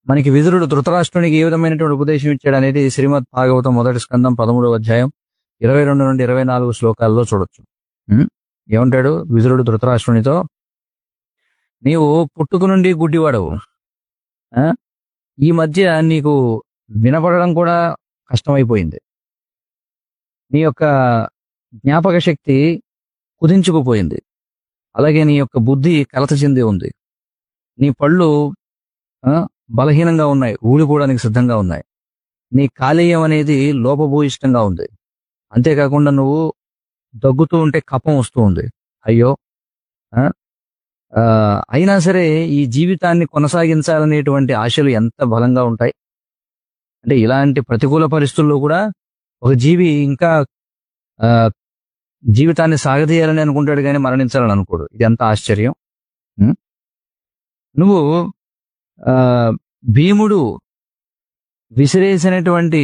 మనకి విదురుడు ధృతరాష్ట్రునికి ఏ విధమైనటువంటి ఉపదేశం ఇచ్చాడు అనేది శ్రీమద్ భాగవతం మొదటి స్కందం పదమూడవ అధ్యాయం ఇరవై రెండు నుండి ఇరవై నాలుగు శ్లోకాల్లో చూడొచ్చు ఉం? ఏమంటాడు విదురుడు ధృతరాష్ట్రునితో నీవు పుట్టుక నుండి గుడ్డివాడవు ఆ? ఈ మధ్య నీకు వినపడడం కూడా కష్టమైపోయింది నీ యొక్క జ్ఞాపక శక్తి కుదించుకుపోయింది అలాగే నీ యొక్క బుద్ధి కలత చెంది ఉంది నీ పళ్ళు ఆ, బలహీనంగా ఉన్నాయి ఊడిపోవడానికి సిద్ధంగా ఉన్నాయి నీ కాలేయం అనేది లోపభూయిష్టంగా ఉంది అంతేకాకుండా నువ్వు దగ్గుతూ ఉంటే కపం వస్తూ ఉంది అయ్యో ఆ? ఆ, అయినా సరే ఈ జీవితాన్ని కొనసాగించాలనేటువంటి ఆశలు ఎంత బలంగా ఉంటాయి అంటే ఇలాంటి ప్రతికూల పరిస్థితుల్లో కూడా ఒక జీవి ఇంకా ఆ, జీవితాన్ని సాగదీయాలని అనుకుంటాడు కానీ మరణించాలని అనుకోడు ఇది ఎంత ఆశ్చర్యం ఉం? నువ్వు ఆ, భీముడు విసిరేసినటువంటి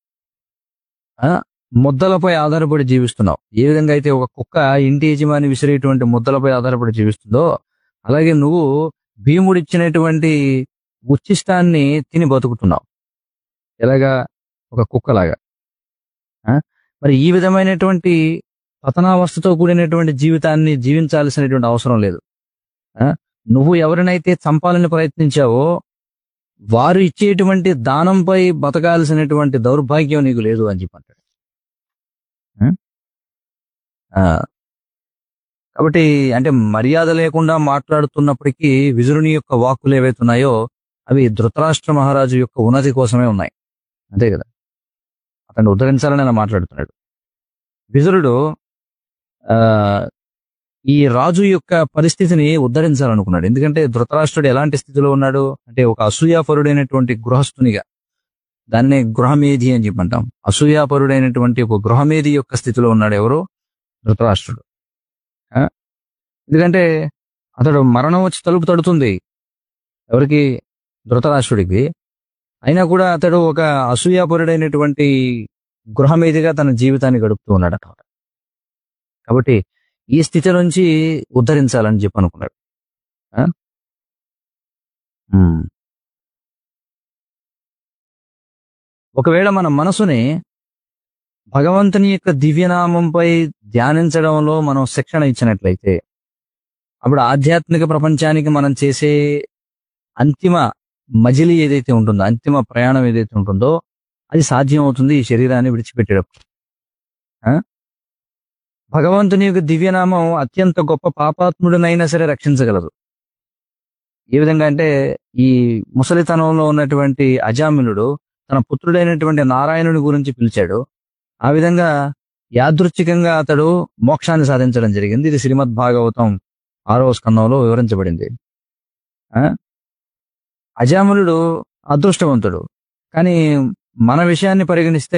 ఆ, ముద్దలపై ఆధారపడి జీవిస్తున్నావు ఏ విధంగా అయితే ఒక కుక్క ఇంటి యజమాని విసిరేటువంటి ముద్దలపై ఆధారపడి జీవిస్తుందో అలాగే నువ్వు భీముడిచ్చినటువంటి ఉచ్చిష్టాన్ని తిని బతుకుతున్నావు ఎలాగా ఒక కుక్కలాగా ఆ? మరి ఈ విధమైనటువంటి పతనావస్థతో కూడినటువంటి జీవితాన్ని జీవించాల్సినటువంటి అవసరం లేదు ఆ? నువ్వు ఎవరినైతే చంపాలని ప్రయత్నించావో వారు ఇచ్చేటువంటి దానంపై బతకాల్సినటువంటి దౌర్భాగ్యం నీకు లేదు అని చెప్పి అంటాడు ఆ? ఆ. కాబట్టి అంటే మర్యాద లేకుండా మాట్లాడుతున్నప్పటికీ విదురుని యొక్క వాక్కులు ఏవైతున్నాయో అవి ధృతరాష్ట్ర మహారాజు యొక్క ఉన్నతి కోసమే ఉన్నాయి అంతే కదా అతన్ని ఉద్ధరించాలని అలా మాట్లాడుతున్నాడు విదురుడు ఆ ఈ రాజు యొక్క పరిస్థితిని ఉద్ధరించాలనుకున్నాడు ఎందుకంటే ధృతరాష్ట్రుడు ఎలాంటి స్థితిలో ఉన్నాడు అంటే ఒక అసూయాపరుడైనటువంటి గృహస్థునిగా దాన్నే గృహమేధి అని చెప్పంటాం అసూయాపరుడైనటువంటి ఒక గృహమేధి యొక్క స్థితిలో ఉన్నాడు ఎవరు ధృతరాష్ట్రుడు ఆ? ఎందుకంటే అతడు మరణం వచ్చి తలుపు తడుతుంది ఎవరికి ధృతరాష్ట్రుడికి అయినా కూడా అతడు ఒక అసూయాపరుడైనటువంటి గృహమేధిగా తన జీవితాన్ని గడుపుతూ ఉన్నాడు అన్నమాట కాబట్టి ఈ స్థితి నుంచి ఉద్ధరించాలని చెప్పి అనుకున్నాడు ఆ? ఉమ్. ఒకవేళ మన మనసుని భగవంతుని యొక్క దివ్యనామంపై ధ్యానించడంలో మనం శిక్షణ ఇచ్చినట్లయితే అప్పుడు ఆధ్యాత్మిక ప్రపంచానికి మనం చేసే అంతిమ మజిలీ ఏదైతే ఉంటుందో అంతిమ ప్రయాణం ఏదైతే ఉంటుందో అది సాధ్యం అవుతుంది ఈ శరీరాన్ని విడిచిపెట్టేటప్పుడు ఆ? భగవంతుని యొక్క దివ్యనామం అత్యంత గొప్ప పాపాత్ముడినైనా సరే రక్షించగలదు ఏ విధంగా అంటే ఈ ముసలితనంలో ఉన్నటువంటి అజామినుడు తన పుత్రుడైనటువంటి నారాయణుని గురించి పిలిచాడు ఆ విధంగా యాదృచ్ఛికంగా అతడు మోక్షాన్ని సాధించడం జరిగింది ఇది శ్రీమద్ భాగవతం ఆరవ స్కందంలో వివరించబడింది ఆ? అజామునుడు అదృష్టవంతుడు కానీ మన విషయాన్ని పరిగణిస్తే